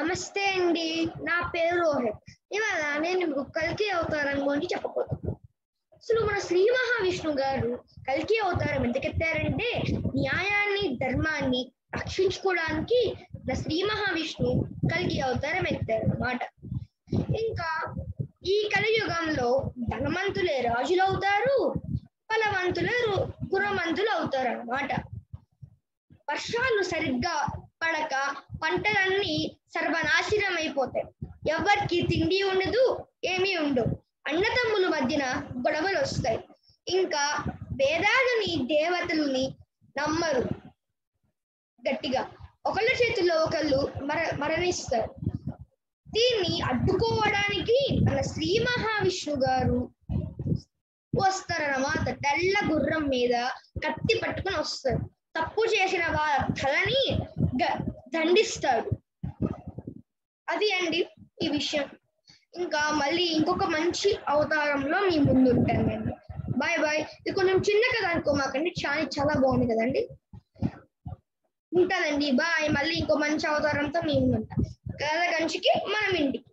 నమస్తే అండి నా పేరు రోహిత్ ఇవాళ నేను మీకు కల్కి అవతారం గురించి చెప్పబోతున్నాను అసలు మన శ్రీ మహావిష్ణు గారు కల్కి అవతారం ఎందుకు ఎత్తారంటే న్యాయాన్ని ధర్మాన్ని రక్షించుకోవడానికి మన శ్రీ మహావిష్ణు కల్కి అవతారం ఎత్తారు అన్నమాట ఇంకా ఈ కలియుగంలో ధనవంతులే రాజులు అవుతారు బలవంతులే రు- గుణవంతులు అవుతారు అన్నమాట వర్షాలు సరిగ్గా పడక పంటలన్నీ సర్వనాశనం అయిపోతాయి ఎవరికి తిండి ఉండదు ఏమీ ఉండవు అన్నతమ్ముల మధ్యన గొడవలు వస్తాయి ఇంకా వేదాలని దేవతలని నమ్మరు గట్టిగా ఒకళ్ళ చేతుల్లో ఒకళ్ళు మర మరణిస్తారు దీన్ని అడ్డుకోవడానికి మన శ్రీ మహావిష్ణు గారు వస్తారన్నమాట తెల్ల గుర్రం మీద కత్తి పట్టుకొని వస్తారు తప్పు చేసిన వాళ్ళ తలని గ- దండిస్తాడు అది అండి ఈ విషయం ఇంకా మళ్ళీ ఇంకొక మంచి అవతారంలో మీ ముందు ఉంటానండి బాయ్ బాయ్ ఇది కొంచెం చిన్న కథ అనుకోమాకండి చాలా చాలా బాగుంది కదండి ఉంటానండి బాయ్ మళ్ళీ ఇంకో మంచి అవతారంతో మీ ముందు ఉంటా కథ కంచికి మనం ఇంటికి